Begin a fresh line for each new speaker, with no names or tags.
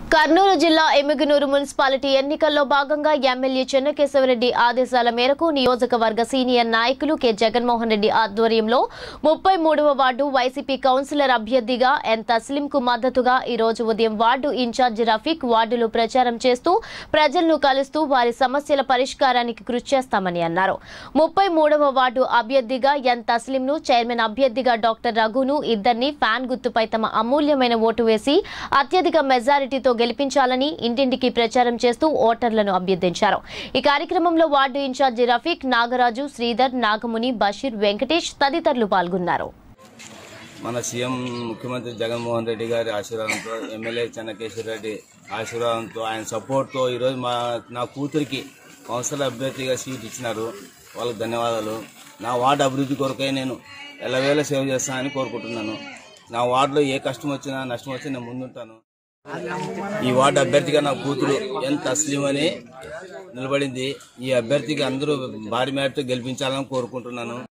కర్నూలు జిల్లా ఎమ్మిగనూరు మున్సిపాలిటీ ఎన్నికల్లో భాగంగా ఎమ్మెల్యే చెన్నకేశవరెడ్డి ఆదేశాల మేరకు నియోజకవర్గ సీనియర్ నాయకులు కె జగన్మోహన్ రెడ్డి ఆధ్వర్యంలో ముప్పై మూడవ వార్డు వైసీపీ కౌన్సిలర్ అభ్యర్థిగా ఎన్ తస్లింకు మద్దతుగా ఈ రోజు ఉదయం వార్డు ఇన్ఛార్జి రఫీక్ వార్డులో ప్రచారం చేస్తూ ప్రజలను కలుస్తూ వారి సమస్యల పరిష్కారానికి కృషి చేస్తామని అన్నారు ముప్పై మూడవ వార్డు అభ్యర్థిగా ఎన్ తస్లింను చైర్మన్ అభ్యర్థిగా డాక్టర్ రఘును ఇద్దరిని ఫ్యాన్ గుర్తుపై తమ అమూల్యమైన ఓటు వేసి అత్యధిక మెజారిటీతో గెలిపించాలని ఇంటింటికి ప్రచారం చేస్తూ ఓటర్లను అభ్యర్థించారు ఈ కార్యక్రమంలో వార్డు ఇన్ఛార్జి రఫీక్ నాగరాజు శ్రీధర్ నాగముని బషీర్ వెంకటేష్ తదితరులు పాల్గొన్నారు
మన సీఎం ముఖ్యమంత్రి జగన్మోహన్ రెడ్డి గారి ఆశీర్వాదంతో ఎమ్మెల్యే చెన్నకేశ్వర రెడ్డి ఆశీర్వాదంతో ఆయన సపోర్ట్తో ఈరోజు మా నా కూతురికి కౌన్సిలర్ అభ్యర్థిగా సీట్ ఇచ్చినారు వాళ్ళకి ధన్యవాదాలు నా వార్డు అభివృద్ధి కొరకై నేను ఎల్లవేళ సేవ చేస్తానని కోరుకుంటున్నాను నా వార్డులో ఏ కష్టం వచ్చినా నష్టం వచ్చినా నేను ముందుంటాను ఈ వార్డు అభ్యర్థిగా నా కూతురు ఎన్ తస్లీం అని నిలబడింది ఈ అభ్యర్థికి అందరూ భారీ మేరతో గెలిపించాలని కోరుకుంటున్నాను